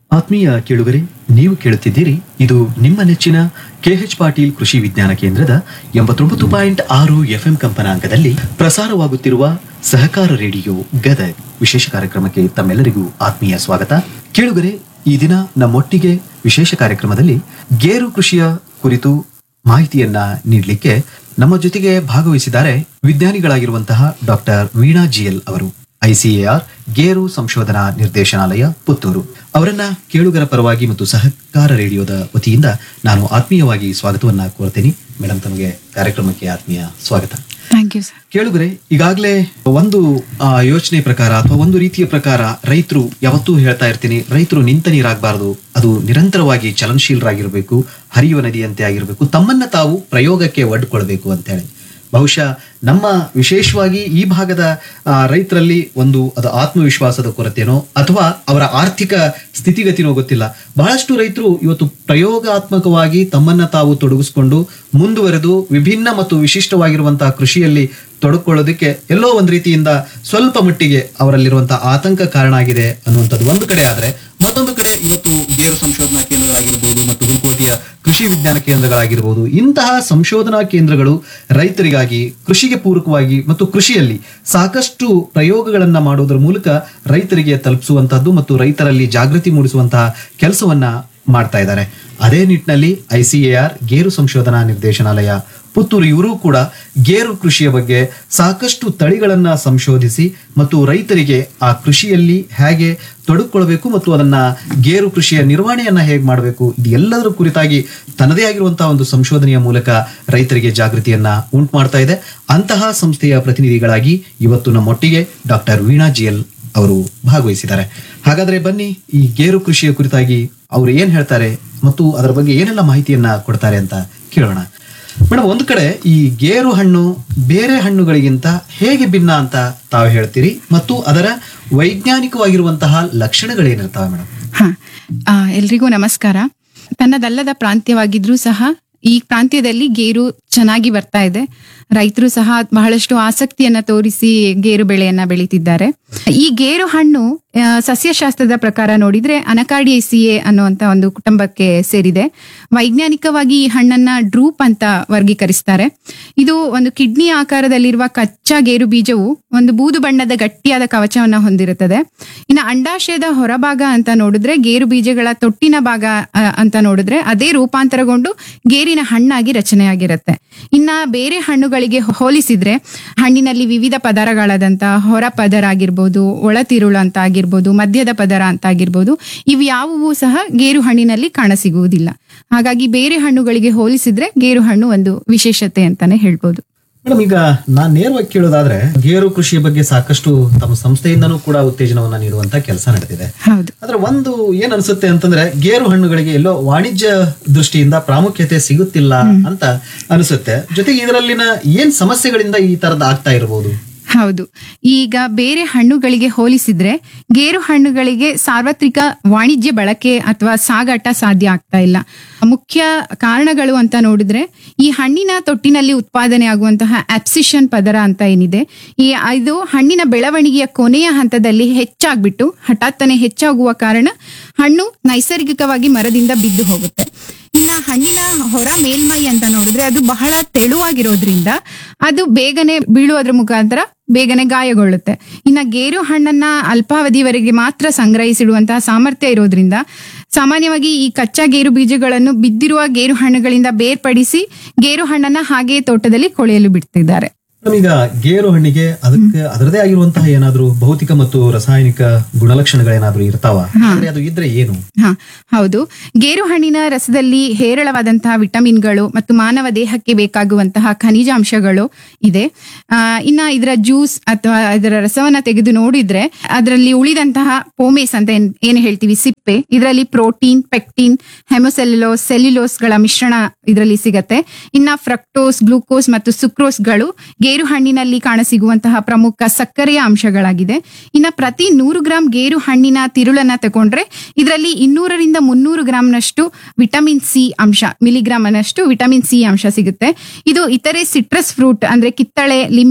ಆತ್ಮೀಯ ಕೇಳುಗರೆ ನೀವು ಕೇಳುತ್ತಿದ್ದೀರಿ ಇದು ನಿಮ್ಮ ನೆಚ್ಚಿನ ಕೆಎಚ್ ಪಾಟೀಲ್ ಕೃಷಿ ವಿಜ್ಞಾನ ಕೇಂದ್ರದ ಎಂಬತ್ತೊಂಬತ್ತು ಪಾಯಿಂಟ್ ಆರು ಎಫ್ಎಂ ಕಂಪನಾಂಕದಲ್ಲಿ ಪ್ರಸಾರವಾಗುತ್ತಿರುವ ಸಹಕಾರ ರೇಡಿಯೋ ಗದಗ್ ವಿಶೇಷ ಕಾರ್ಯಕ್ರಮಕ್ಕೆ ತಮ್ಮೆಲ್ಲರಿಗೂ ಆತ್ಮೀಯ ಸ್ವಾಗತ ಕೇಳುಗರೆ ಈ ದಿನ ನಮ್ಮೊಟ್ಟಿಗೆ ವಿಶೇಷ ಕಾರ್ಯಕ್ರಮದಲ್ಲಿ ಗೇರು ಕೃಷಿಯ ಕುರಿತು ಮಾಹಿತಿಯನ್ನ ನೀಡಲಿಕ್ಕೆ ನಮ್ಮ ಜೊತೆಗೆ ಭಾಗವಹಿಸಿದ್ದಾರೆ ವಿಜ್ಞಾನಿಗಳಾಗಿರುವಂತಹ ಡಾಕ್ಟರ್ ವೀಣಾ ಜಿಎಲ್ ಅವರು ಐಸಿಎಆರ್ ಗೇರು ಸಂಶೋಧನಾ ನಿರ್ದೇಶನಾಲಯ ಪುತ್ತೂರು ಅವರನ್ನ ಕೇಳುಗರ ಪರವಾಗಿ ಮತ್ತು ಸಹಕಾರ ರೇಡಿಯೋದ ವತಿಯಿಂದ ನಾನು ಆತ್ಮೀಯವಾಗಿ ಸ್ವಾಗತವನ್ನ ಕೋರ್ತೇನೆ ಮೇಡಮ್ ತಮಗೆ ಕಾರ್ಯಕ್ರಮಕ್ಕೆ ಆತ್ಮೀಯ ಸ್ವಾಗತ ಥ್ಯಾಂಕ್ ಯು ಸರ್ ಕೇಳುಗರೆ ಈಗಾಗಲೇ ಒಂದು ಆ, ಯೋಚನೆ ಪ್ರಕಾರ ಅಥವಾ ಒಂದು ರೀತಿಯ ಪ್ರಕಾರ ರೈತರು ಯಾವತ್ತೂ ಹೇಳ್ತಾ ಇರ್ತೀನಿ ರೈತರು ನಿಂತ ನೀರಾಗಬಾರದು ಅದು ನಿರಂತರವಾಗಿ ಚಲನಶೀಲರಾಗಿರ್ಬೇಕು ಹರಿಯುವ ನದಿಯಂತೆ ಆಗಿರಬೇಕು ತಮ್ಮನ್ನ ತಾವು ಪ್ರಯೋಗಕ್ಕೆ ಒಡ್ಕೊಳ್ಬೇಕು ಅಂತ ಹೇಳಿ ಬಹುಶಃ ನಮ್ಮ ವಿಶೇಷವಾಗಿ ಈ ಭಾಗದ ಆ, ರೈತರಲ್ಲಿ ಒಂದು ಅದು ಆತ್ಮವಿಶ್ವಾಸದ ಕೊರತೆನೋ ಅಥವಾ ಅವರ ಆರ್ಥಿಕ ಸ್ಥಿತಿಗತಿನೋ ಗೊತ್ತಿಲ್ಲ ಬಹಳಷ್ಟು ರೈತರು ಇವತ್ತು ಪ್ರಯೋಗಾತ್ಮಕವಾಗಿ ತಮ್ಮನ್ನ ತಾವು ತೊಡಗಿಸ್ಕೊಂಡು ಮುಂದುವರೆದು ವಿಭಿನ್ನ ಮತ್ತು ವಿಶಿಷ್ಟವಾಗಿರುವಂತಹ ಕೃಷಿಯಲ್ಲಿ ತೊಡಕೊಳ್ಳೋದಕ್ಕೆ ಎಲ್ಲೋ ಒಂದು ರೀತಿಯಿಂದ ಸ್ವಲ್ಪ ಮಟ್ಟಿಗೆ ಅವರಲ್ಲಿರುವಂತಹ ಆತಂಕ ಕಾರಣ ಆಗಿದೆ ಅನ್ನುವಂಥದ್ದು ಒಂದು ಕಡೆ ಆದ್ರೆ ಮತ್ತೊಂದು ಕಡೆ ಇವತ್ತು ಗೇರು ಸಂಶೋಧನಾ ಕೇಂದ್ರಗಳಾಗಿರ್ಬೋದು ಮತ್ತು ಹುಲ್ಕೋಟೆಯ ಕೃಷಿ ವಿಜ್ಞಾನ ಕೇಂದ್ರಗಳಾಗಿರ್ಬೋದು ಇಂತಹ ಸಂಶೋಧನಾ ಕೇಂದ್ರಗಳು ರೈತರಿಗಾಗಿ ಕೃಷಿಗೆ ಪೂರಕವಾಗಿ ಮತ್ತು ಕೃಷಿಯಲ್ಲಿ ಸಾಕಷ್ಟು ಪ್ರಯೋಗಗಳನ್ನ ಮಾಡುವುದರ ಮೂಲಕ ರೈತರಿಗೆ ತಲುಪಿಸುವಂತಹದ್ದು ಮತ್ತು ರೈತರಲ್ಲಿ ಜಾಗೃತಿ ಮೂಡಿಸುವಂತಹ ಕೆಲಸವನ್ನ ಮಾಡ್ತಾ ಇದ್ದಾರೆ ಅದೇ ನಿಟ್ಟಿನಲ್ಲಿ ಐಸಿಎಆರ್ ಗೇರು ಸಂಶೋಧನಾ ನಿರ್ದೇಶನಾಲಯ ಪುತ್ತೂರು ಇವರು ಕೂಡ ಗೇರು ಕೃಷಿಯ ಬಗ್ಗೆ ಸಾಕಷ್ಟು ತಳಿಗಳನ್ನ ಸಂಶೋಧಿಸಿ ಮತ್ತು ರೈತರಿಗೆ ಆ ಕೃಷಿಯಲ್ಲಿ ಹೇಗೆ ತೊಡಗಿಕೊಳ್ಬೇಕು ಮತ್ತು ಅದನ್ನ ಗೇರು ಕೃಷಿಯ ನಿರ್ವಹಣೆಯನ್ನ ಹೇಗೆ ಮಾಡಬೇಕು ಇದು ಎಲ್ಲದರ ಕುರಿತಾಗಿ ತನ್ನದೇ ಆಗಿರುವಂತಹ ಒಂದು ಸಂಶೋಧನೆಯ ಮೂಲಕ ರೈತರಿಗೆ ಜಾಗೃತಿಯನ್ನ ಉಂಟು ಮಾಡ್ತಾ ಇದೆ ಅಂತಹ ಸಂಸ್ಥೆಯ ಪ್ರತಿನಿಧಿಗಳಾಗಿ ಇವತ್ತು ನಮ್ಮೊಟ್ಟಿಗೆ ಡಾಕ್ಟರ್ ವೀಣಾ ಜಿಎಲ್ ಅವರು ಭಾಗವಹಿಸಿದ್ದಾರೆ ಹಾಗಾದ್ರೆ ಬನ್ನಿ ಈ ಗೇರು ಕೃಷಿಯ ಕುರಿತಾಗಿ ಅವರು ಏನ್ ಹೇಳ್ತಾರೆ ಮತ್ತು ಅದರ ಬಗ್ಗೆ ಏನೆಲ್ಲ ಮಾಹಿತಿಯನ್ನ ಕೊಡ್ತಾರೆ ಅಂತ ಕೇಳೋಣ ಮೇಡಮ್ ಒಂದು ಕಡೆ ಈ ಗೇರು ಹಣ್ಣು ಬೇರೆ ಹಣ್ಣುಗಳಿಗಿಂತ ಹೇಗೆ ಭಿನ್ನ ಅಂತ ತಾವು ಹೇಳ್ತೀರಿ ಮತ್ತು ಅದರ ವೈಜ್ಞಾನಿಕವಾಗಿರುವಂತಹ ಲಕ್ಷಣಗಳೇನಿರ್ತಾವೆ ಮೇಡಮ್ ಹಾ ಆ, ಎಲ್ರಿಗೂ ನಮಸ್ಕಾರ ತನ್ನದಲ್ಲದ ಪ್ರಾಂತ್ಯವಾಗಿದ್ರೂ ಸಹ ಈ ಪ್ರಾಂತ್ಯದಲ್ಲಿ ಗೇರು ಚೆನ್ನಾಗಿ ಬರ್ತಾ ಇದೆ ರೈತರು ಸಹ ಬಹಳಷ್ಟು ಆಸಕ್ತಿಯನ್ನ ತೋರಿಸಿ ಗೇರು ಬೆಳೆಯನ್ನ ಬೆಳೀತಿದ್ದಾರೆ ಈ ಗೇರು ಹಣ್ಣು ಆ, ಸಸ್ಯಶಾಸ್ತ್ರದ ಪ್ರಕಾರ ನೋಡಿದ್ರೆ ಅನಕಾಡಿಯೇಸಿಯೆ ಅನ್ನುವಂತ ಒಂದು ಕುಟುಂಬಕ್ಕೆ ಸೇರಿದೆ ವೈಜ್ಞಾನಿಕವಾಗಿ ಈ ಹಣ್ಣನ್ನ ಡ್ರೂಪ್ ಅಂತ ವರ್ಗೀಕರಿಸ್ತಾರೆ ಇದು ಒಂದು ಕಿಡ್ನಿ ಆಕಾರದಲ್ಲಿರುವ ಕಚ್ಚಾ ಗೇರು ಬೀಜವು ಒಂದು ಬೂದು ಬಣ್ಣದ ಗಟ್ಟಿಯಾದ ಕವಚವನ್ನ ಹೊಂದಿರುತ್ತದೆ ಇನ್ನು ಅಂಡಾಶಯದ ಹೊರಭಾಗ ಅಂತ ನೋಡಿದ್ರೆ ಗೇರು ಬೀಜಗಳ ತೊಟ್ಟಿನ ಭಾಗ ಆ, ಅಂತ ನೋಡಿದ್ರೆ ಅದೇ ರೂಪಾಂತರಗೊಂಡು ಗೇರಿನ ಹಣ್ಣಾಗಿ ರಚನೆಯಾಗಿರುತ್ತೆ ಇನ್ನ ಬೇರೆ ಹಣ್ಣುಗಳಿಗೆ ಹೋಲಿಸಿದ್ರೆ ಹಣ್ಣಿನಲ್ಲಿ ವಿವಿಧ ಪದರಗಳಾದಂತ ಹೊರ ಪದರ ಆಗಿರ್ಬೋದು ಒಳತಿರುಳು ಅಂತ ಆಗಿರ್ಬೋದು ಮಧ್ಯದ ಪದರ ಅಂತ ಆಗಿರ್ಬೋದು ಇವು ಯಾವುವು ಸಹ ಗೇರು ಹಣ್ಣಿನಲ್ಲಿ ಕಾಣಸಿಗುವುದಿಲ್ಲ ಹಾಗಾಗಿ ಬೇರೆ ಹಣ್ಣುಗಳಿಗೆ ಹೋಲಿಸಿದ್ರೆ ಗೇರು ಹಣ್ಣು ಒಂದು ವಿಶೇಷತೆ ಅಂತಾನೆ ಹೇಳ್ಬೋದು ಮೇಡಮ್ ಈಗ ನಾನ್ ನೇರವಾಗಿ ಕೇಳೋದಾದ್ರೆ ಗೇರು ಕೃಷಿಯ ಬಗ್ಗೆ ಸಾಕಷ್ಟು ತಮ್ಮ ಸಂಸ್ಥೆಯಿಂದನೂ ಕೂಡ ಉತ್ತೇಜನವನ್ನ ನೀಡುವಂತ ಕೆಲಸ ನಡೆದಿದೆ ಹೌದು ಆದ್ರೆ ಒಂದು ಏನ್ ಅನ್ಸುತ್ತೆ ಅಂತಂದ್ರೆ ಗೇರು ಹಣ್ಣುಗಳಿಗೆ ಎಲ್ಲೋ ವಾಣಿಜ್ಯ ದೃಷ್ಟಿಯಿಂದ ಪ್ರಾಮುಖ್ಯತೆ ಸಿಗುತ್ತಿಲ್ಲ ಅಂತ ಅನಿಸುತ್ತೆ ಜೊತೆಗೆ ಇದರಲ್ಲಿನ ಏನ್ ಸಮಸ್ಯೆಗಳಿಂದ ಈ ತರದ ಆಗ್ತಾ ಇರಬಹುದು ಹೌದು ಈಗ ಬೇರೆ ಹಣ್ಣುಗಳಿಗೆ ಹೋಲಿಸಿದ್ರೆ ಗೇರು ಹಣ್ಣುಗಳಿಗೆ ಸಾರ್ವತ್ರಿಕ ವಾಣಿಜ್ಯ ಬಳಕೆ ಅಥವಾ ಸಾಗಾಟ ಸಾಧ್ಯ ಆಗ್ತಾ ಇಲ್ಲ ಮುಖ್ಯ ಕಾರಣಗಳು ಅಂತ ನೋಡಿದ್ರೆ ಈ ಹಣ್ಣಿನ ತೊಟ್ಟಿನಲ್ಲಿ ಉತ್ಪಾದನೆ ಆಗುವಂತಹ ಆಪ್ಸಿಷನ್ ಪದರ ಅಂತ ಏನಿದೆ ಈ ಇದು ಹಣ್ಣಿನ ಬೆಳವಣಿಗೆಯ ಕೊನೆಯ ಹಂತದಲ್ಲಿ ಹೆಚ್ಚಾಗ್ಬಿಟ್ಟು ಹಠಾತ್ತನೆ ಹೆಚ್ಚಾಗುವ ಕಾರಣ ಹಣ್ಣು ನೈಸರ್ಗಿಕವಾಗಿ ಮರದಿಂದ ಬಿದ್ದು ಹೋಗುತ್ತೆ ಇನ್ನ ಹಣ್ಣಿನ ಹೊರ ಮೇಲ್ಮೈ ಅಂತ ನೋಡಿದ್ರೆ ಅದು ಬಹಳ ತೆಳುವಾಗಿರೋದ್ರಿಂದ ಅದು ಬೇಗನೆ ಬೀಳುವುದ್ರ ಮುಖಾಂತರ ಬೇಗನೆ ಗಾಯಗೊಳ್ಳುತ್ತೆ ಇನ್ನ ಗೇರು ಹಣ್ಣನ್ನ ಅಲ್ಪಾವಧಿವರೆಗೆ ಮಾತ್ರ ಸಂಗ್ರಹಿಸಿಡುವಂತಹ ಸಾಮರ್ಥ್ಯ ಇರೋದ್ರಿಂದ ಸಾಮಾನ್ಯವಾಗಿ ಈ ಕಚ್ಚಾ ಗೇರು ಬೀಜಗಳನ್ನು ಬಿದ್ದಿರುವ ಗೇರು ಹಣ್ಣುಗಳಿಂದ ಬೇರ್ಪಡಿಸಿ ಗೇರು ಹಣ್ಣನ್ನ ಹಾಗೆಯೇ ತೋಟದಲ್ಲಿ ಕೊಳೆಯಲು ಬಿಡ್ತಿದ್ದಾರೆ ಮೇಡಮ್, ಈಗ ಗೇರು ಹಣ್ಣಿಗೆ ಅದಕ್ಕೆ ಅದರದೇ ಆಗಿರುವಂತಹ ಏನಾದ್ರೂ ಭೌತಿಕ ಮತ್ತು ರಾಸಾಯನಿಕ ಗುಣಲಕ್ಷಣಗಳೇನಾದ್ರೂ ಇರ್ತಾವ ಆದ್ರೆ ಅದು ಇದ್ರೆ ಏನು ಹಾ ಹೌದು ಗೇರು ಹಣ್ಣಿನ ರಸದಲ್ಲಿ ಹೇರಳವಾದಂತಹ ವಿಟಮಿನ್ಗಳು ಮತ್ತು ಮಾನವ ದೇಹಕ್ಕೆ ಬೇಕಾಗುವಂತಹ ಖನಿಜಾಂಶಗಳು ಇದೆ ಆ, ಇನ್ನ ಇದರ ಜ್ಯೂಸ್ ಅಥವಾ ಇದರ ರಸವನ್ನ ತೆಗೆದು ನೋಡಿದ್ರೆ ಅದರಲ್ಲಿ ಉಳಿದಂತಹ ಪೋಮೇಸ್ ಅಂತ ಏನ್ ಏನ್ ಹೇಳ್ತೀವಿ ಸಿಪ್ಪೆ ಇದರಲ್ಲಿ ಪ್ರೋಟೀನ್ ಪೆಕ್ಟಿನ್ ಹೆಮೊಸೆಲ್ಯುಲೋಸ್ ಸೆಲ್ಯುಲೋಸ್ಗಳ ಮಿಶ್ರಣ ಇದರಲ್ಲಿ ಸಿಗತ್ತೆ ಇನ್ನ ಫ್ರಕ್ಟೋಸ್ ಗ್ಲೂಕೋಸ್ ಮತ್ತು ಸುಕ್ರೋಸ್ಗಳು ಗೇರು ಹಣ್ಣಿನಲ್ಲಿ ಕಾಣಸಿಗುವಂತಹ ಪ್ರಮುಖ ಸಕ್ಕರೆಯ ಅಂಶಗಳಾಗಿದೆ ಇನ್ನ ಪ್ರತಿ ನೂರು ಗ್ರಾಂ ಗೇರು ಹಣ್ಣಿನ ತಿರುಳನ್ನ ತಗೊಂಡ್ರೆ ಇದರಲ್ಲಿ ಇನ್ನೂರರಿಂದ ಮುನ್ನೂರು ಗ್ರಾಂನಷ್ಟು ವಿಟಮಿನ್ ಸಿ ಅಂಶ ಮಿಲಿಗ್ರಾಮ್ ಅನ್ನಷ್ಟು ವಿಟಮಿನ್ ಸಿ ಅಂಶ ಸಿಗುತ್ತೆ ಇದು ಇತರೆ ಸಿಟ್ರಸ್ ಫ್ರೂಟ್ ಅಂದ್ರೆ ಕಿತ್ತಳೆ ಲಿಂಬೆ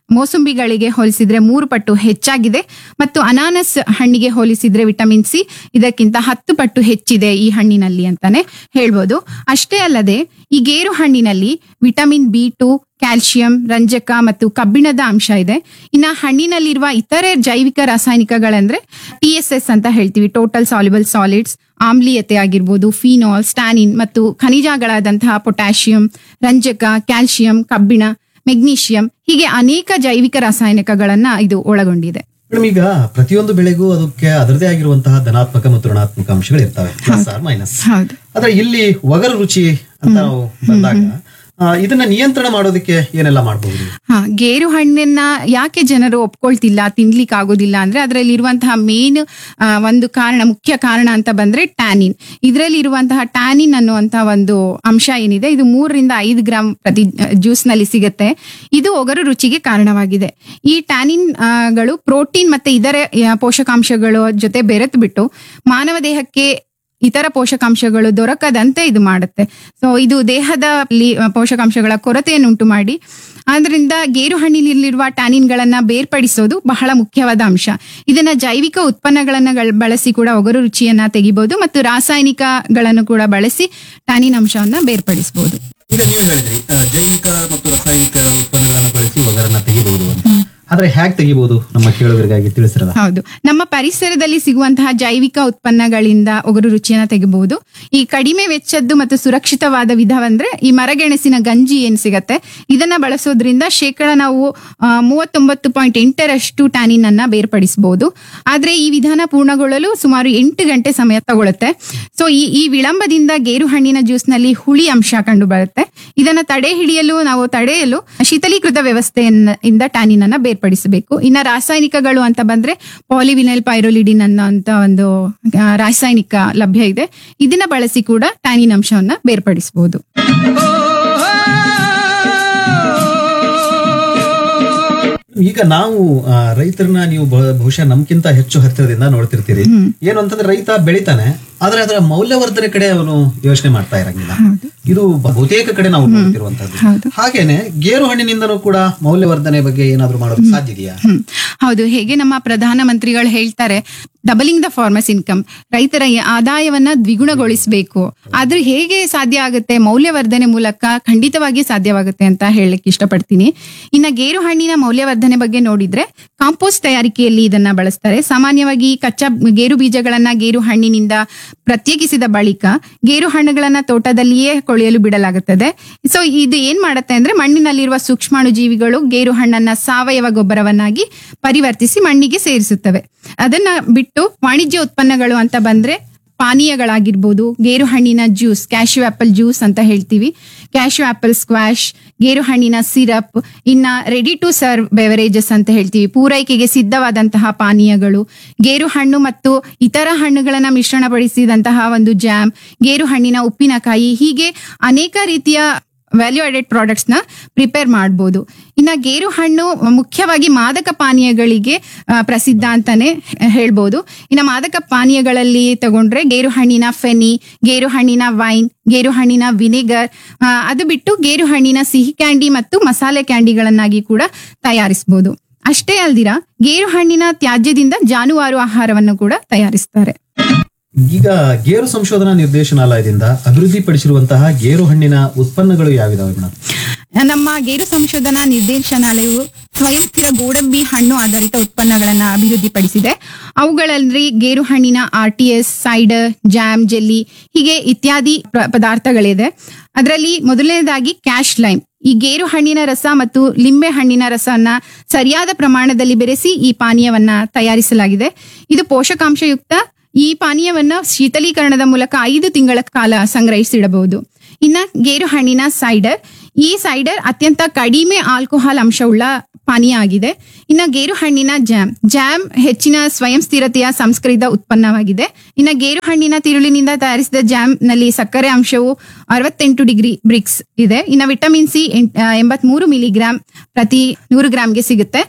ಮೋಸಂಬಿಗಳಿಗೆ ಹೋಲಿಸಿದ್ರೆ ಮೂರು ಪಟ್ಟು ಹೆಚ್ಚಾಗಿದೆ ಮತ್ತು ಅನಾನಸ್ ಹಣ್ಣಿಗೆ ಹೋಲಿಸಿದ್ರೆ ವಿಟಮಿನ್ ಸಿ ಇದಕ್ಕಿಂತ ಹತ್ತು ಪಟ್ಟು ಹೆಚ್ಚಿದೆ ಈ ಹಣ್ಣಿನಲ್ಲಿ ಅಂತಾನೆ ಹೇಳ್ಬೋದು ಅಷ್ಟೇ ಅಲ್ಲದೆ ಈ ಗೇರು ಹಣ್ಣಿನಲ್ಲಿ ವಿಟಮಿನ್ ಬಿ ಟು ಕ್ಯಾಲ್ಸಿಯಂ ರಂಜಕ ಮತ್ತು ಕಬ್ಬಿಣದ ಅಂಶ ಇದೆ ಇನ್ನ ಹಣ್ಣಿನಲ್ಲಿರುವ ಇತರೆ ಜೈವಿಕ ರಾಸಾಯನಿಕಗಳಂದ್ರೆ ಟಿ ಎಸ್ ಎಸ್ ಅಂತ ಹೇಳ್ತೀವಿ ಟೋಟಲ್ ಸಾಲ್ಯುಬಲ್ ಸಾಲಿಡ್ಸ್ ಆಮ್ಲೀಯತೆ ಆಗಿರ್ಬೋದು ಫಿನಾಲ್ ಸ್ಟಾನಿನ್ ಮತ್ತು ಖನಿಜಗಳಾದಂತಹ ಪೊಟ್ಯಾಷಿಯಂ ರಂಜಕ ಕ್ಯಾಲ್ಸಿಯಂ ಕಬ್ಬಿಣ ಮೆಗ್ನೀಷಿಯಂ ಹೀಗೆ ಅನೇಕ ಜೈವಿಕ ರಾಸಾಯನಿಕಗಳನ್ನ ಇದು ಒಳಗೊಂಡಿದೆ ಮೇಡಮ್ ಈಗ ಪ್ರತಿಯೊಂದು ಬೆಳೆಗೂ ಅದಕ್ಕೆ ಅದರದೇ ಆಗಿರುವಂತಹ ಧನಾತ್ಮಕ ಮತ್ತು ಋಣಾತ್ಮಕ ಅಂಶಗಳು ಇರ್ತವೆ ಪ್ಲಸ್ ಆರ್ ಮೈನಸ್ ಹೌದು ಆದ್ರೆ ಇಲ್ಲಿ ಒಗರು ರುಚಿ ಅಂತ ನಾವು ಬಂದಾಗ ಆ, ಇದನ್ನ ನಿಯಂತ್ರಣ ಮಾಡೋದಕ್ಕೆ ಏನೆಲ್ಲ ಮಾಡಬಹುದು ಹಾ ಗೇರು ಹಣ್ಣನ್ನ ಯಾಕೆ ಜನರು ಒಪ್ಕೊಳ್ತಿಲ್ಲ ತಿನ್ಲಿಕ್ಕೆ ಆಗೋದಿಲ್ಲ ಅಂದ್ರೆ ಅದರಲ್ಲಿ ಇರುವಂತಹ ಮೇನ್ ಒಂದು ಕಾರಣ ಮುಖ್ಯ ಕಾರಣ ಅಂತ ಬಂದ್ರೆ ಟ್ಯಾನಿನ್ ಇದರಲ್ಲಿ ಇರುವಂತಹ ಟ್ಯಾನಿನ್ ಅನ್ನುವಂತಹ ಒಂದು ಅಂಶ ಏನಿದೆ ಇದು ಮೂರರಿಂದ ಐದು ಗ್ರಾಮ್ ಪ್ರತಿ ಜ್ಯೂಸ್ ನಲ್ಲಿ ಸಿಗುತ್ತೆ ಇದು ಒಗರು ರುಚಿಗೆ ಕಾರಣವಾಗಿದೆ ಈ ಟ್ಯಾನಿನ್ ಆ, ಗಳು ಪ್ರೋಟೀನ್ ಮತ್ತೆ ಇತರೆ ಆ, ಪೋಷಕಾಂಶಗಳು ಜೊತೆ ಬೆರೆತು ಬಿಟ್ಟು ಮಾನವ ದೇಹಕ್ಕೆ ಇತರ ಪೋಷಕಾಂಶಗಳು ದೊರಕದಂತೆ ಇದು ಮಾಡುತ್ತೆ ಸೊ ಇದು ದೇಹದಲ್ಲಿ ಆ, ಪೋಷಕಾಂಶಗಳ ಕೊರತೆಯನ್ನು ಉಂಟು ಮಾಡಿ ಆದ್ರಿಂದ ಗೇರು ಹಣ್ಣಿನಲ್ಲಿರುವ ಟ್ಯಾನಿನ್ಗಳನ್ನ ಬೇರ್ಪಡಿಸೋದು ಬಹಳ ಮುಖ್ಯವಾದ ಅಂಶ ಇದನ್ನ ಜೈವಿಕ ಉತ್ಪನ್ನಗಳನ್ನ ಗಳ್- ಬಳಸಿ ಕೂಡ ಒಗರು ರುಚಿಯನ್ನ ತೆಗಿಬಹುದು ಮತ್ತು ರಾಸಾಯನಿಕಗಳನ್ನು ಕೂಡ ಬಳಸಿ ಟ್ಯಾನಿನ್ ಅಂಶವನ್ನ ಬೇರ್ಪಡಿಸಬಹುದು ಈಗ ನೀವು ಹೇಳಿದ್ರಿ ಆ, ಜೈವಿಕ ಮತ್ತು ರಾಸಾಯನಿಕ ಉತ್ಪನ್ನಗಳನ್ನು ಬಳಸಿ ಒಗರನ್ನ ತೆಗಿಬಹುದು ಅಂತ ಆದ್ರೆ ಹೇಗ್ ತೆಗಿಬಹುದು ನಮ್ಮ ಕೇಳುಗರಿಗಾಗಿ ತಿಳಿಸಿರದ ಹೌದು ನಮ್ಮ ಪರಿಸರದಲ್ಲಿ ಸಿಗುವಂತಹ ಜೈವಿಕ ಉತ್ಪನ್ನಗಳಿಂದ ಒಗರು ರುಚಿಯನ್ನ ತೆಗೆಬಹುದು ಈ ಕಡಿಮೆ ವೆಚ್ಚದ್ದು ಮತ್ತು ಸುರಕ್ಷಿತವಾದ ವಿಧವಂದ್ರೆ ಈ ಮರಗೆಣಸಿನ ಗಂಜಿ ಏನ್ ಸಿಗತ್ತೆ ಇದನ್ನ ಬಳಸೋದ್ರಿಂದ ಶೇಕಡ ನಾವು ಆ, ಮೂವತ್ತೊಂಬತ್ತು ಪಾಯಿಂಟ್ ಎಂಟರಷ್ಟು ಟ್ಯಾನಿನ್ ಅನ್ನ ಬೇರ್ಪಡಿಸಬಹುದು ಆದ್ರೆ ಈ ವಿಧಾನ ಪೂರ್ಣಗೊಳ್ಳಲು ಸುಮಾರು ಎಂಟು ಗಂಟೆ ಸಮಯ ತಗೊಳುತ್ತೆ ಸೊ ಈ ಈ ವಿಳಂಬದಿಂದ ಗೇರು ಹಣ್ಣಿನ ಜ್ಯೂಸ್ ನಲ್ಲಿ ಹುಳಿ ಅಂಶ ಕಂಡು ಬರುತ್ತೆ ಇದನ್ನ ತಡೆ ಹಿಡಿಯಲು ನಾವು ತಡೆಯಲು ಶೀತಲೀಕೃತ ವ್ಯವಸ್ಥೆಯನ್ನ ಇಂದ ಟ್ಯಾನಿನ್ ಅನ್ನ ಬೇರ್ಪಡಿಸಬೇಕು ಇನ್ನ ರಾಸಾಯನಿಕಗಳು ಅಂತ ಬಂದ್ರೆ ಪಾಲಿವಿನೈಲ್ ಪೈರೋಲಿಡಿನ್ ಅನ್ನೋಂತ ಒಂದು ಆ, ರಾಸಾಯನಿಕ ಲಭ್ಯ ಇದೆ ಇದನ್ನ ಬಳಸಿ ಕೂಡ ಟ್ಯಾನಿನ್ ಅಂಶವನ್ನ ಬೇರ್ಪಡಿಸಬಹುದು ಈಗ ನಾವು ಆ, ರೈತರನ್ನ ನೀವು ಬ- ಬಹುಶಃ ನಮ್ಗಿಂತ ಹೆಚ್ಚು ಹತ್ತಿರದಿಂದ ನೋಡ್ತಿರ್ತೀರಿ ಏನು ಅಂತಂದ್ರೆ ರೈತ ಬೆಳಿತಾನೆ ಆದ್ರೆ ಅದರ ಮೌಲ್ಯವರ್ಧನೆ ಕಡೆ ಅವನು ಯೋಚನೆ ಮಾಡ್ತಾ ಇರಂಗಿಲ್ಲ ಇದು ಬಹುತೇಕ ಕಡೆ ನಾವು ನೋಡ್ತಿರುವಂತದ್ದು ಹೌದು. ಹಾಗೇನೆ ಗೇರು ಹಣ್ಣಿನಿಂದನೂ ಕೂಡ ಮೌಲ್ಯವರ್ಧನೆ ಬಗ್ಗೆ ಏನಾದ್ರೂ ಮಾಡೋದು ಸಾಧ್ಯ ಇದೆಯಾ ಹ್ಮ್ ಹೌದು ಹೇಗೆ ನಮ್ಮ ಪ್ರಧಾನ ಮಂತ್ರಿಗಳು ಹೇಳ್ತಾರೆ ಡಬಲಿಂಗ್ ದ ಫಾರ್ಮರ್ಸ್ ಇನ್ಕಮ್ ರೈತರ ಈ ಆದಾಯವನ್ನ ದ್ವಿಗುಣಗೊಳಿಸಬೇಕು ಆದ್ರೆ ಹೇಗೆ ಸಾಧ್ಯ ಆಗುತ್ತೆ ಮೌಲ್ಯವರ್ಧನೆ ಮೂಲಕ ಖಂಡಿತವಾಗಿ ಸಾಧ್ಯವಾಗುತ್ತೆ ಅಂತ ಹೇಳಲಿಕ್ಕೆ ಇಷ್ಟಪಡ್ತೀನಿ ಇನ್ನ ಗೇರು ಹಣ್ಣಿನ ಮೌಲ್ಯವರ್ಧನೆ ಬಗ್ಗೆ ನೋಡಿದ್ರೆ ಕಾಂಪೋಸ್ಟ್ ತಯಾರಿಕೆಯಲ್ಲಿ ಇದನ್ನ ಬಳಸ್ತಾರೆ ಸಾಮಾನ್ಯವಾಗಿ ಕಚ್ಚಾ ಗೇರು ಬೀಜಗಳನ್ನ ಗೇರು ಹಣ್ಣಿನಿಂದ ಪ್ರತ್ಯೇಕಿಸಿದ ಬಳಿಕ ಗೇರು ಹಣ್ಣುಗಳನ್ನ ತೋಟದಲ್ಲಿಯೇ ಕೊಳೆಯಲು ಬಿಡಲಾಗುತ್ತದೆ ಸೊ ಇದು ಏನ್ ಮಾಡುತ್ತೆ ಅಂದ್ರೆ ಮಣ್ಣಿನಲ್ಲಿರುವ ಸೂಕ್ಷ್ಮಾಣು ಜೀವಿಗಳು ಗೇರು ಹಣ್ಣನ್ನ ಸಾವಯವ ಗೊಬ್ಬರವನ್ನಾಗಿ ಪರಿವರ್ತಿಸಿ ಮಣ್ಣಿಗೆ ಸೇರಿಸುತ್ತವೆ ಅದನ್ನ ಬಿಟ್ಟು ವಾಣಿಜ್ಯ ಉತ್ಪನ್ನಗಳು ಅಂತ ಬಂದ್ರೆ ಪಾನೀಯಗಳಾಗಿರ್ಬೋದು ಗೇರು ಹಣ್ಣಿನ ಜ್ಯೂಸ್ ಕ್ಯಾಶ್ಯೂ ಆಪಲ್ ಜ್ಯೂಸ್ ಅಂತ ಹೇಳ್ತೀವಿ ಕ್ಯಾಶ್ಯೂ ಆಪಲ್ ಸ್ಕ್ವಾಶ್ ಗೇರು ಹಣ್ಣಿನ ಸಿರಪ್ ಇನ್ನ ರೆಡಿ ಟು ಸರ್ವ್ ಬೆವರೇಜಸ್ ಅಂತ ಹೇಳ್ತೀವಿ ಪೂರೈಕೆಗೆ ಸಿದ್ಧವಾದಂತಹ ಪಾನೀಯಗಳು ಗೇರು ಹಣ್ಣು ಮತ್ತು ಇತರ ಹಣ್ಣುಗಳನ್ನ ಮಿಶ್ರಣಪಡಿಸಿದಂತಹ ಒಂದು ಜಾಮ್ ಗೇರು ಹಣ್ಣಿನ ಉಪ್ಪಿನಕಾಯಿ ಹೀಗೆ ಅನೇಕ ರೀತಿಯ ವ್ಯಾಲ್ಯೂ ಆಡೆಡ್ ಪ್ರಾಡಕ್ಟ್ಸ್ ನ ಪ್ರಿಪೇರ್ ಮಾಡಬಹುದು ಇನ್ನ ಗೇರು ಹಣ್ಣು ಮುಖ್ಯವಾಗಿ ಮಾದಕ ಪಾನೀಯಗಳಿಗೆ ಆ, ಪ್ರಸಿದ್ಧ ಅಂತಾನೆ ಹೇಳ್ಬೋದು ಇನ್ನ ಮಾದಕ ಪಾನೀಯಗಳಲ್ಲಿ ತಗೊಂಡ್ರೆ ಗೇರು ಹಣ್ಣಿನ ಫೆನಿ ಗೇರು ಹಣ್ಣಿನ ವೈನ್ ಗೇರು ಹಣ್ಣಿನ ವಿನೆಗರ್ ಆ, ಅದು ಬಿಟ್ಟು ಗೇರು ಹಣ್ಣಿನ ಸಿಹಿ ಕ್ಯಾಂಡಿ ಮತ್ತು ಮಸಾಲೆ ಕ್ಯಾಂಡಿಗಳನ್ನಾಗಿ ಕೂಡ ತಯಾರಿಸಬಹುದು ಅಷ್ಟೇ ಅಲ್ದಿರ ಗೇರು ಹಣ್ಣಿನ ತ್ಯಾಜ್ಯದಿಂದ ಜಾನುವಾರು ಆಹಾರವನ್ನು ಕೂಡ ತಯಾರಿಸ್ತಾರೆ ಈಗ ಗೇರು ಸಂಶೋಧನಾ ನಿರ್ದೇಶನಾಲಯದಿಂದ ಅಭಿವೃದ್ಧಿಪಡಿಸಿರುವಂತಹ ಗೇರು ಹಣ್ಣಿನ ಉತ್ಪನ್ನಗಳು ಯಾವಿದಾವೆ ಮೇಡಮ್ ನಮ್ಮ ಗೇರು ಸಂಶೋಧನಾ ನಿರ್ದೇಶನಾಲಯವು ಸ್ವಯಂ ಸ್ಥಿರ ಗೋಡಂಬಿ ಹಣ್ಣು ಆಧಾರಿತ ಉತ್ಪನ್ನಗಳನ್ನ ಅಭಿವೃದ್ಧಿಪಡಿಸಿದೆ ಅವುಗಳಲ್ಲಿ ಗೇರು ಹಣ್ಣಿನ R T S cider jam jelly ಹೀಗೆ ಇತ್ಯಾದಿ ಪ್ರ- ಪದಾರ್ಥಗಳಿದೆ ಅದರಲ್ಲಿ ಮೊದಲನೇದಾಗಿ ಕ್ಯಾಶ್ ಲೈಮ್ ಈ ಗೇರು ಹಣ್ಣಿನ ರಸ ಮತ್ತು ಲಿಂಬೆ ಹಣ್ಣಿನ ರಸವನ್ನ ಸರಿಯಾದ ಪ್ರಮಾಣದಲ್ಲಿ ಬೆರೆಸಿ ಈ ಪಾನೀಯವನ್ನ ತಯಾರಿಸಲಾಗಿದೆ ಇದು ಪೋಷಕಾಂಶಯುಕ್ತ ಈ ಪಾನೀಯವನ್ನ ಶೀತಲೀಕರಣದ ಮೂಲಕ ಐದು ತಿಂಗಳ ಕಾಲ ಸಂಗ್ರಹಿಸಿಡಬಹುದು ಇನ್ನ ಗೇರು ಹಣ್ಣಿನ ಸೈಡರ್ ಈ ಸೈಡರ್ ಅತ್ಯಂತ ಕಡಿಮೆ ಆಲ್ಕೋಹಾಲ್ ಅಂಶವುಳ್ಳ ಪಾನೀಯ ಆಗಿದೆ ಇನ್ನ ಗೇರು ಹಣ್ಣಿನ ಜಾಮ್ ಜಾಮ್ ಹೆಚ್ಚಿನ ಸ್ವಯಂ ಸ್ಥಿರತೆಯ ಸಂಸ್ಕರಿತ ಉತ್ಪನ್ನವಾಗಿದೆ ಇನ್ನ ಗೇರು ಹಣ್ಣಿನ ತಿರುಳಿನಿಂದ ತಯಾರಿಸಿದ ಜಾಮ್ ನಲ್ಲಿ ಸಕ್ಕರೆ ಅಂಶವು ಅರವತ್ತೆಂಟು ಡಿಗ್ರಿ ಬ್ರಿಕ್ಸ್ ಇದೆ ಇನ್ನ ವಿಟಮಿನ್ ಸಿ ಎಂಬತ್ಮೂರು ಮಿಲಿಗ್ರಾಂ ಪ್ರತಿ ನೂರು ಗ್ರಾಂಗೆ ಸಿಗುತ್ತೆ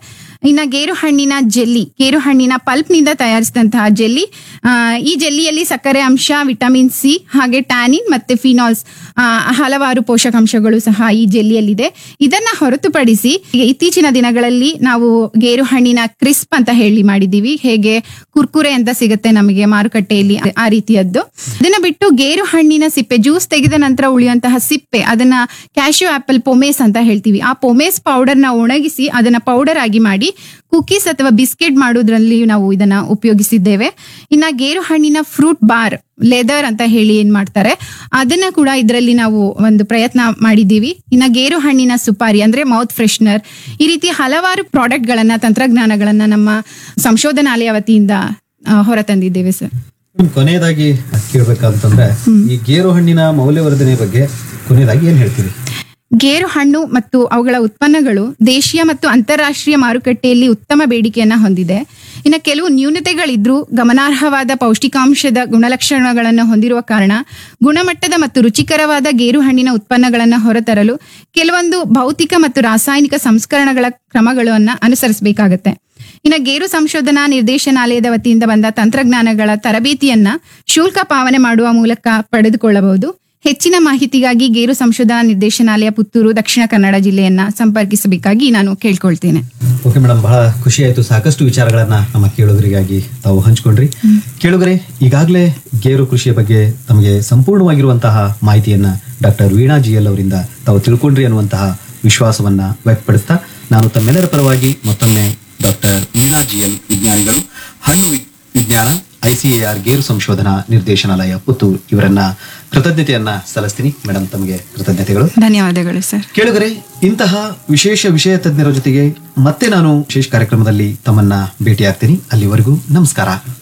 ಇನ್ನ ಗೇರು ಹಣ್ಣಿನ ಜೆಲ್ಲಿ ಗೇರು ಹಣ್ಣಿನ ಪಲ್ಪ್ ನಿಂದ ತಯಾರಿಸಿದಂತಹ ಜೆಲ್ಲಿ ಆ, ಈ ಜೆಲ್ಲಿಯಲ್ಲಿ ಸಕ್ಕರೆ ಅಂಶ ವಿಟಮಿನ್ ಸಿ ಹಾಗೆ ಟ್ಯಾನಿನ್ ಮತ್ತೆ ಫಿನಾಲ್ಸ್ ಆ, ಹಲವಾರು ಪೋಷಕಾಂಶಗಳು ಸಹ ಈ ಜೆಲ್ಲಿಯಲ್ಲಿದೆ ಇದನ್ನ ಹೊರತುಪಡಿಸಿ ಈಗ ಇತ್ತೀಚಿನ ದಿನಗಳಲ್ಲಿ ನಾವು ಗೇರು ಹಣ್ಣಿನ ಕ್ರಿಸ್ಪ್ ಅಂತ ಹೇಳಿ ಮಾಡಿದೀವಿ ಹೇಗೆ ಕುರ್ಕುರೆ ಅಂತ ಸಿಗುತ್ತೆ ನಮಗೆ ಮಾರುಕಟ್ಟೆಯಲ್ಲಿ ಆ ರೀತಿಯದ್ದು ಅದನ್ನ ಬಿಟ್ಟು ಗೇರು ಹಣ್ಣಿನ ಸಿಪ್ಪೆ ಜ್ಯೂಸ್ ತೆಗೆದ ನಂತರ ಉಳಿಯುವಂತಹ ಸಿಪ್ಪೆ ಅದನ್ನ ಕ್ಯಾಶ್ಯೂ ಆಪಲ್ ಪೊಮೇಸ್ ಅಂತ ಹೇಳ್ತೀವಿ ಆ ಪೊಮೇಸ್ ಪೌಡರ್ ನ ಒಣಗಿಸಿ ಅದನ್ನ ಪೌಡರ್ ಆಗಿ ಮಾಡಿ ಕುಕೀಸ್ ಅಥವಾ ಬಿಸ್ಕೆಟ್ ಮಾಡೋದ್ರಲ್ಲಿ ನಾವು ಇದನ್ನ ಉಪಯೋಗಿಸಿದ್ದೇವೆ ಇನ್ನ ಗೇರು ಹಣ್ಣಿನ ಫ್ರೂಟ್ ಬಾರ್ ಲೆದರ್ ಅಂತ ಹೇಳಿ ಏನ್ ಮಾಡ್ತಾರೆ ಅದನ್ನ ಕೂಡ ಇದರಲ್ಲಿ ನಾವು ಒಂದು ಪ್ರಯತ್ನ ಮಾಡಿದ್ದೀವಿ ಇನ್ನ ಗೇರು ಹಣ್ಣಿನ ಸುಪಾರಿ ಅಂದ್ರೆ ಮೌತ್ ಫ್ರೆಶ್ನರ್ ಈ ರೀತಿ ಹಲವಾರು ಪ್ರಾಡಕ್ಟ್ ಗಳನ್ನ ತಂತ್ರಜ್ಞಾನಗಳನ್ನ ನಮ್ಮ ಸಂಶೋಧನಾಲಯ ವತಿಯಿಂದ ಆ, ಹೊರತಂದಿದ್ದೇವೆ ಸರ್ ಮೇಡಮ್, ಕೊನೆಯದಾಗಿ ಕೇಳ್ಬೇಕಂತಂದ್ರೆ ಈ ಗೇರು ಹಣ್ಣಿನ ಮೌಲ್ಯವರ್ಧನೆ ಬಗ್ಗೆ ಕೊನೆಯದಾಗಿ ಏನ್ ಹೇಳ್ತೀರಿ ಗೇರು ಹಣ್ಣು ಮತ್ತು ಅವುಗಳ ಉತ್ಪನ್ನಗಳು ದೇಶೀಯ ಮತ್ತು ಅಂತಾರಾಷ್ಟ್ರೀಯ ಮಾರುಕಟ್ಟೆಯಲ್ಲಿ ಉತ್ತಮ ಬೇಡಿಕೆಯನ್ನ ಹೊಂದಿದೆ ಇನ್ನು ಕೆಲವು ನ್ಯೂನತೆಗಳಿದ್ರೂ ಗಮನಾರ್ಹವಾದ ಪೌಷ್ಟಿಕಾಂಶದ ಗುಣಲಕ್ಷಣಗಳನ್ನು ಹೊಂದಿರುವ ಕಾರಣ ಗುಣಮಟ್ಟದ ಮತ್ತು ರುಚಿಕರವಾದ ಗೇರು ಹಣ್ಣಿನ ಉತ್ಪನ್ನಗಳನ್ನು ಹೊರತರಲು ಕೆಲವೊಂದು ಭೌತಿಕ ಮತ್ತು ರಾಸಾಯನಿಕ ಸಂಸ್ಕರಣಗಳ ಕ್ರಮಗಳನ್ನು ಅನುಸರಿಸಬೇಕಾಗತ್ತೆ ಇನ್ನು ಗೇರು ಸಂಶೋಧನಾ ನಿರ್ದೇಶನಾಲಯದ ವತಿಯಿಂದ ಬಂದ ತಂತ್ರಜ್ಞಾನಗಳ ತರಬೇತಿಯನ್ನ ಶುಲ್ಕ ಪಾವನೆ ಮಾಡುವ ಮೂಲಕ ಪಡೆದುಕೊಳ್ಳಬಹುದು ಹೆಚ್ಚಿನ ಮಾಹಿತಿಗಾಗಿ ಗೇರು ಸಂಶೋಧನಾ ನಿರ್ದೇಶನಾಲಯ ಪುತ್ತೂರು ದಕ್ಷಿಣ ಕನ್ನಡ ಜಿಲ್ಲೆಯನ್ನ ಸಂಪರ್ಕಿಸಬೇಕಾಗಿ ನಾನು ಕೇಳ್ಕೊಳ್ತೇನೆ ಓಕೆ ಮೇಡಮ್ ಬಹಳ ಖುಷಿ ಆಯ್ತು ಸಾಕಷ್ಟು ವಿಚಾರಗಳನ್ನ ನಮ್ಮ ಕೇಳುಗರಿಗಾಗಿ ತಾವು ಹಂಚ್ಕೊಂಡ್ರಿ ಕೇಳುಗರೆ ಈಗಾಗಲೇ ಗೇರು ಕೃಷಿಯ ಬಗ್ಗೆ ತಮಗೆ ಸಂಪೂರ್ಣವಾಗಿರುವಂತಹ ಮಾಹಿತಿಯನ್ನ ಡಾಕ್ಟರ್ ವೀಣಾ ಜಿ ಎಲ್ ಅವರಿಂದ ತಾವು ತಿಳ್ಕೊಂಡ್ರಿ ಅನ್ನುವಂತಹ ವಿಶ್ವಾಸವನ್ನ ವ್ಯಕ್ತಪಡಿಸ್ತಾ ನಾನು ತಮ್ಮೆಲ್ಲರ ಪರವಾಗಿ ಮತ್ತೊಮ್ಮೆ ಡಾಕ್ಟರ್ ವೀಣಾ ಜಿ ಎಲ್ ವಿಜ್ಞಾನಿಗಳು ಹಣ್ಣು ವಿ- ವಿಜ್ಞಾನ ಐಸಿಎಆರ್ ಗೇರು ಸಂಶೋಧನಾ ನಿರ್ದೇಶನಾಲಯ ಪುತ್ತೂರು ಇವರನ್ನ ಕೃತಜ್ಞತೆಯನ್ನ ಸಲ್ಲಿಸ್ತೀನಿ ಮೇಡಮ್ ತಮಗೆ ಕೃತಜ್ಞತೆಗಳು ಧನ್ಯವಾದಗಳು ಸರ್ ಕೇಳುಗರೆ ಇಂತಹ ವಿಶೇಷ ವಿಷಯ ತಜ್ಞರ ಜೊತೆಗೆ ಮತ್ತೆ ನಾನು ವಿಶೇಷ ಕಾರ್ಯಕ್ರಮದಲ್ಲಿ ತಮ್ಮನ್ನ ಭೇಟಿಯಾಗ್ತೀನಿ ಅಲ್ಲಿವರೆಗೂ ನಮಸ್ಕಾರ